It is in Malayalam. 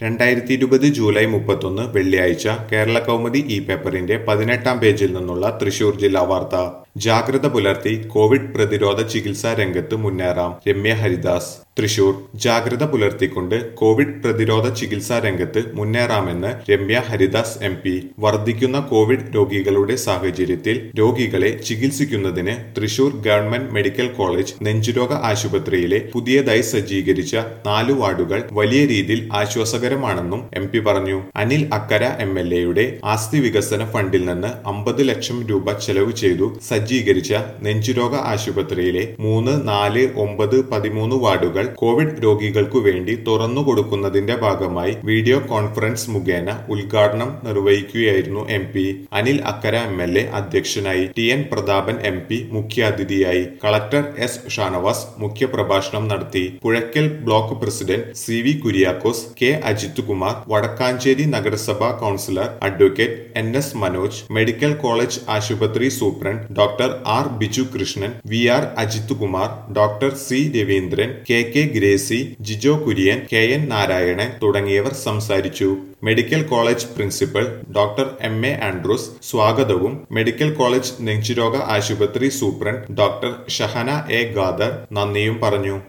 രണ്ടായിരത്തി ഇരുപത് ജൂലൈ മുപ്പത്തൊന്ന് വെള്ളിയാഴ്ച കേരള കൗമുദി ഇ പേപ്പറിന്റെ പതിനെട്ടാം പേജിൽ നിന്നുള്ള തൃശൂർ ജില്ലാ വാർത്ത ജാഗ്രത പുലർത്തി കോവിഡ് പ്രതിരോധ ചികിത്സാ രംഗത്ത് മുന്നേറാം രമ്യ ഹരിദാസ് തൃശൂർ ജാഗ്രത പുലർത്തിക്കൊണ്ട് കോവിഡ് പ്രതിരോധ ചികിത്സാ രംഗത്ത് മുന്നേറാമെന്ന് രമ്യ ഹരിദാസ് എം പി വർദ്ധിക്കുന്ന കോവിഡ് രോഗികളുടെ സാഹചര്യത്തിൽ രോഗികളെ ചികിത്സിക്കുന്നതിന് തൃശൂർ ഗവൺമെന്റ് മെഡിക്കൽ കോളേജ് നെഞ്ചുരോഗ ആശുപത്രിയിലെ പുതിയതായി സജ്ജീകരിച്ച നാല് വാർഡുകൾ വലിയ രീതിയിൽ ആശ്വാസകരമാണെന്നും എം പി പറഞ്ഞു അനിൽ അക്കര എം എൽ എയുടെ ആസ്തി വികസന ഫണ്ടിൽ നിന്ന് അമ്പത് ലക്ഷം രൂപ ചെലവ് ചെയ്തു സജ്ജീകരിച്ച നെഞ്ചുരോഗ ആശുപത്രിയിലെ മൂന്ന് നാല് ഒമ്പത് പതിമൂന്ന് വാർഡുകൾ കോവിഡ് രോഗികൾക്കു വേണ്ടി തുറന്നു കൊടുക്കുന്നതിന്റെ ഭാഗമായി വീഡിയോ കോൺഫറൻസ് മുഖേന ഉദ്ഘാടനം നിർവഹിക്കുകയായിരുന്നു M P Anil Akkara M L A അധ്യക്ഷനായി T N Prathapan M P മുഖ്യാതിഥിയായി കളക്ടർ എസ് ഷാനവാസ് മുഖ്യപ്രഭാഷണം നടത്തി Puzhakkal block president C V Kuriakose K Ajith Kumar Vadakkanchery നഗരസഭാ councillor advocate N S Manoj medical college ആശുപത്രി superintendent doctor R Biju Krishnan V R Ajith Kumar doctor C Raveendran K K Gracy Jijo Kurian K N Narayanan തുടങ്ങിയവർ സംസാരിച്ചു medical college principal doctor M A Andrews സ്വാഗതവും മെഡിക്കൽ കോളേജ് നെഞ്ചുരോഗ ആശുപത്രി superintendent doctor Shahana A Khader നന്ദിയും പറഞ്ഞു